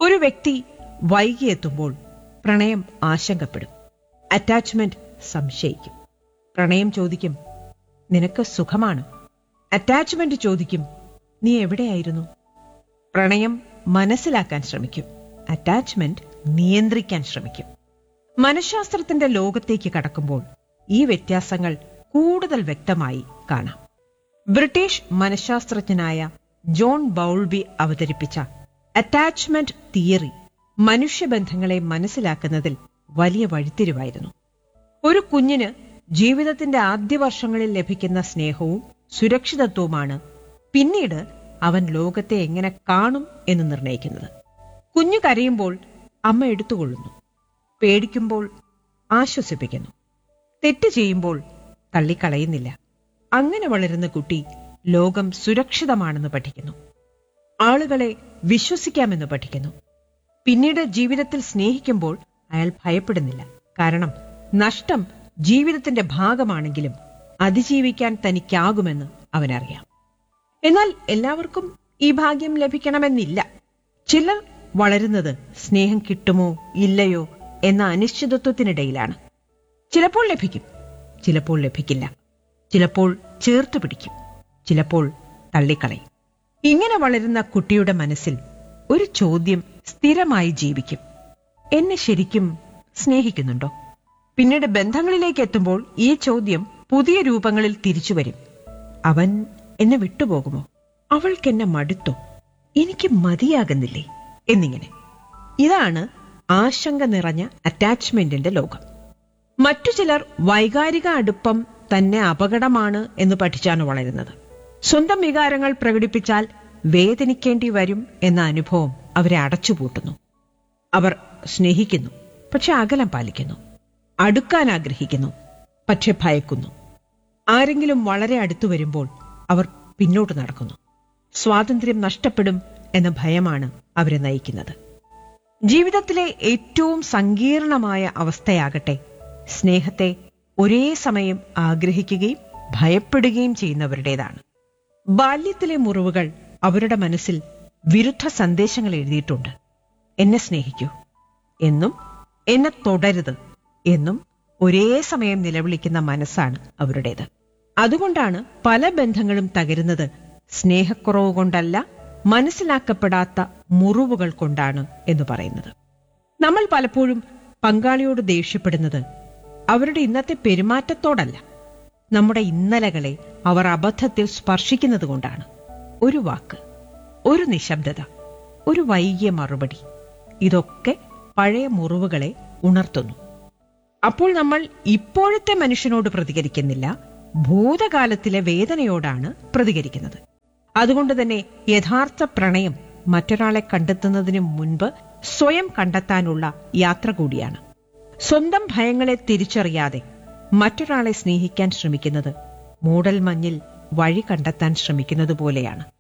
ഒരു വ്യക്തി വൈകി എത്തുമ്പോൾ പ്രണയം ആശങ്കപ്പെടും അറ്റാച്ച്മെന്റ് സംശയിക്കും പ്രണയം ചോദിക്കും നിനക്ക് സുഖമാണ് അറ്റാച്ച്മെന്റ് ചോദിക്കും നീ എവിടെയായിരുന്നു പ്രണയം മനസ്സിലാക്കാൻ ശ്രമിക്കും അറ്റാച്ച്മെന്റ് നിയന്ത്രിക്കാൻ ശ്രമിക്കും മനഃശാസ്ത്രത്തിന്റെ ലോകത്തേക്ക് കടക്കുമ്പോൾ ഈ വ്യത്യാസങ്ങൾ കൂടുതൽ വ്യക്തമായി കാണാം ബ്രിട്ടീഷ് മനഃശാസ്ത്രജ്ഞനായ ജോൺ ബൗൾബി അവതരിപ്പിച്ച അറ്റാച്ച്മെന്റ് തിയറി മനുഷ്യബന്ധങ്ങളെ മനസ്സിലാക്കുന്നതിൽ വലിയ വഴിത്തിരിവായിരുന്നു ഒരു കുഞ്ഞിന് ജീവിതത്തിന്റെ ആദ്യ വർഷങ്ങളിൽ ലഭിക്കുന്ന സ്നേഹവും സുരക്ഷിതത്വവുമാണ് പിന്നീട് അവൻ ലോകത്തെ എങ്ങനെ കാണും എന്ന് നിർണയിക്കുന്നത് കുഞ്ഞു കരയുമ്പോൾ അമ്മ എടുത്തുകൊള്ളുന്നു പേടിക്കുമ്പോൾ ആശ്വസിപ്പിക്കുന്നു തെറ്റ് ചെയ്യുമ്പോൾ തള്ളിക്കളയുന്നില്ല അങ്ങനെ വളരുന്ന കുട്ടി ലോകം സുരക്ഷിതമാണെന്ന് പഠിക്കുന്നു ആളുകളെ വിശ്വസിക്കാമെന്ന് പഠിക്കുന്നു പിന്നീട് ജീവിതത്തിൽ സ്നേഹിക്കുമ്പോൾ അയാൾ ഭയപ്പെടുന്നില്ല കാരണം നഷ്ടം ജീവിതത്തിന്റെ ഭാഗമാണെങ്കിലും അതിജീവിക്കാൻ തനിക്കാകുമെന്ന് അവനറിയാം എന്നാൽ എല്ലാവർക്കും ഈ ഭാഗ്യം ലഭിക്കണമെന്നില്ല ചിലർ വളരുന്നത് സ്നേഹം കിട്ടുമോ ഇല്ലയോ എന്ന അനിശ്ചിതത്വത്തിനിടയിലാണ് ചിലപ്പോൾ ലഭിക്കും ചിലപ്പോൾ ലഭിക്കില്ല ചിലപ്പോൾ ചേർത്ത് പിടിക്കും ചിലപ്പോൾ തള്ളിക്കളയും ഇങ്ങനെ വളരുന്ന കുട്ടിയുടെ മനസ്സിൽ ഒരു ചോദ്യം സ്ഥിരമായി ജീവിക്കും എന്നെ ശരിക്കും സ്നേഹിക്കുന്നുണ്ടോ പിന്നീട് ബന്ധങ്ങളിലേക്ക് എത്തുമ്പോൾ ഈ ചോദ്യം പുതിയ രൂപങ്ങളിൽ തിരിച്ചു വരും അവൻ എന്നെ വിട്ടുപോകുമോ അവൾക്കെന്നെ മടുത്തോ എനിക്ക് മതിയാകുന്നില്ലേ എന്നിങ്ങനെ ഇതാണ് ആശങ്ക നിറഞ്ഞ അറ്റാച്ച്മെന്റിന്റെ ലോകം മറ്റു ചിലർ വൈകാരിക അടുപ്പം തന്നെ അപകടമാണ് എന്ന് പഠിച്ചാണ് വളരുന്നത് സ്വന്തം വികാരങ്ങൾ പ്രകടിപ്പിച്ചാൽ വേദനിക്കേണ്ടി വരും എന്ന അനുഭവം അവരെ അടച്ചുപൂട്ടുന്നു അവർ സ്നേഹിക്കുന്നു പക്ഷെ അകലം പാലിക്കുന്നു അടുക്കാൻ ആഗ്രഹിക്കുന്നു പക്ഷെ ഭയക്കുന്നു ആരെങ്കിലും വളരെ അടുത്തു വരുമ്പോൾ അവർ പിന്നോട്ട് നടക്കുന്നു സ്വാതന്ത്ര്യം നഷ്ടപ്പെടും എന്ന ഭയമാണ് അവരെ നയിക്കുന്നത് ജീവിതത്തിലെ ഏറ്റവും സങ്കീർണമായ അവസ്ഥയാകട്ടെ സ്നേഹത്തെ ഒരേ സമയം ആഗ്രഹിക്കുകയും ഭയപ്പെടുകയും ചെയ്യുന്നവരുടേതാണ് ബാല്യത്തിലെ മുറിവുകൾ അവരുടെ മനസ്സിൽ വിരുദ്ധ സന്ദേശങ്ങൾ എഴുതിയിട്ടുണ്ട് എന്നെ സ്നേഹിക്കൂ എന്നും എന്നെ തുടരുത് എന്നും ഒരേ സമയം നിലവിളിക്കുന്ന മനസ്സാണ് അവരുടേത് അതുകൊണ്ടാണ് പല ബന്ധങ്ങളും തകരുന്നത് സ്നേഹക്കുറവ് കൊണ്ടല്ല മനസ്സിലാക്കപ്പെടാത്ത മുറിവുകൾ കൊണ്ടാണ് എന്ന് പറയുന്നത് നമ്മൾ പലപ്പോഴും പങ്കാളിയോട് ദേഷ്യപ്പെടുന്നത് അവരുടെ ഇന്നത്തെ പെരുമാറ്റത്തോടല്ല നമ്മുടെ ഇന്നലകളെ അവർ അബദ്ധത്തിൽ സ്പർശിക്കുന്നത് കൊണ്ടാണ് ഒരു വാക്ക് ഒരു നിശബ്ദത ഒരു വൈകിയ മറുപടി ഇതൊക്കെ പഴയ മുറിവുകളെ ഉണർത്തുന്നു അപ്പോൾ നമ്മൾ ഇപ്പോഴത്തെ മനുഷ്യനോട് പ്രതികരിക്കുന്നില്ല ഭൂതകാലത്തിലെ വേദനയോടാണ് പ്രതികരിക്കുന്നത് അതുകൊണ്ട് തന്നെ യഥാർത്ഥ പ്രണയം മറ്റൊരാളെ കണ്ടെത്തുന്നതിന് മുൻപ് സ്വയം കണ്ടെത്താനുള്ള യാത്ര കൂടിയാണ് സ്വന്തം ഭയങ്ങളെ തിരിച്ചറിയാതെ മറ്റൊരാളെ സ്നേഹിക്കാൻ ശ്രമിക്കുന്നത് മൂടൽ മഞ്ഞിൽ വഴി കണ്ടെത്താൻ ശ്രമിക്കുന്നത് പോലെയാണ്